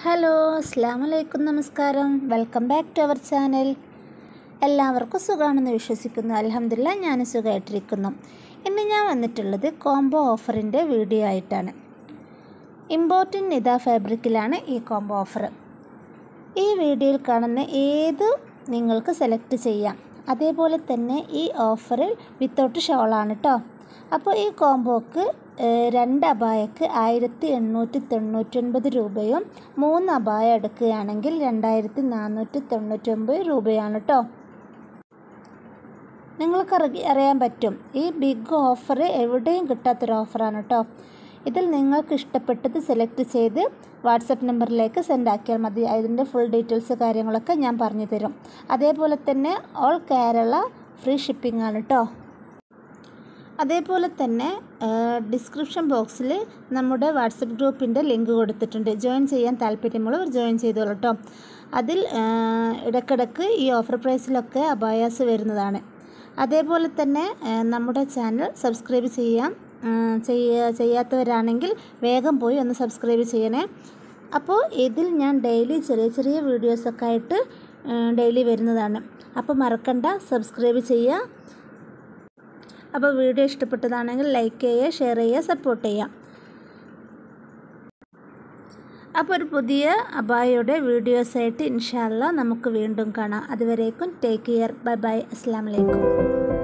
hello അസ്സാം വലൈക്കും നമസ്കാരം welcome back to our channel എല്ലാവർക്കും സുഖമാണെന്ന് വിശ്വസിക്കുന്നു അലഹമില്ല ഞാൻ സുഖമായിട്ടിരിക്കുന്നു ഇന്ന് ഞാൻ വന്നിട്ടുള്ളത് കോംബോ ഓഫറിൻ്റെ വീഡിയോ ആയിട്ടാണ് ഇമ്പോർട്ടൻ നിത ഫാബ്രിക്കിലാണ് ഈ കോംബോ ഓഫർ ഈ വീഡിയോയിൽ കാണുന്ന ഏത് നിങ്ങൾക്ക് സെലക്ട് ചെയ്യാം അതേപോലെ തന്നെ ഈ ഓഫറിൽ വിത്തൗട്ട് ഷോളാണ് കേട്ടോ അപ്പോൾ ഈ കോംബോക്ക് ഏഹ്, രണ്ട് അബായക്ക് ആയിരത്തി എണ്ണൂറ്റി തൊണ്ണൂറ്റൊൻപത് രൂപയും മൂന്ന് അബായ എടുക്കുകയാണെങ്കിൽ രണ്ടായിരത്തി നാനൂറ്റി തൊണ്ണൂറ്റൊമ്പത് രൂപയാണ് കേട്ടോ നിങ്ങൾക്ക് അറി- അറിയാൻ പറ്റും ഈ ബിഗ് ഓഫർ എവിടെയും കിട്ടാത്തൊരു ഓഫറാണ് കേട്ടോ ഇതിൽ നിങ്ങൾക്ക് ഇഷ്ടപ്പെട്ടത് സെലക്ട് ചെയ്ത് വാട്സപ്പ് നമ്പറിലേക്ക് സെൻഡ് ആക്കിയാൽ മതി അതിൻ്റെ ഫുൾ ഡീറ്റെയിൽസ് കാര്യങ്ങളൊക്കെ ഞാൻ പറഞ്ഞു തരും അതേപോലെ തന്നെ ഓൾ കേരള ഫ്രീ ഷിപ്പിംഗ് ആണ് കേട്ടോ അതേപോലെ തന്നെ ഡിസ്ക്രിപ്ഷൻ ബോക്സിൽ നമ്മുടെ വാട്സപ്പ് ഗ്രൂപ്പിൻ്റെ ലിങ്ക് കൊടുത്തിട്ടുണ്ട് ജോയിൻ ചെയ്യാൻ താല്പര്യമുള്ളവർ ജോയിൻ ചെയ്തോളൂ കേട്ടോ അതിൽ ആ, ഇടയ്ക്കിടയ്ക്ക് ഈ ഓഫർ പ്രൈസിലൊക്കെ അബായാസ് വരുന്നതാണ് അതേപോലെ തന്നെ ആ, നമ്മുടെ ചാനൽ സബ്സ്ക്രൈബ് ചെയ്യാം ആ, ചെയ്യ ചെയ്യാത്തവരാണെങ്കിൽ വേഗം പോയി ഒന്ന് സബ്സ്ക്രൈബ് ചെയ്യണേ അപ്പോൾ ഇതിൽ ഞാൻ ഡെയിലി ചെറിയ ചെറിയ വീഡിയോസൊക്കെ ആയിട്ട് ഡെയിലി വരുന്നതാണ് അപ്പോൾ മറക്കണ്ട സബ്സ്ക്രൈബ് ചെയ്യുക അപ്പോൾ വീഡിയോ ഇഷ്ടപ്പെട്ടതാണെങ്കിൽ ലൈക്ക് ചെയ്യുക ഷെയർ ചെയ്യുക സപ്പോർട്ട് ചെയ്യുക അപ്പോൾ ഒരു പുതിയ അബായയുടെ വീഡിയോസായിട്ട് ഇൻഷാല്ല നമുക്ക് വീണ്ടും കാണാം അതുവരേക്കും ടേക്ക് കെയർ ബൈ ബൈ അസ്സാം വലൈക്കും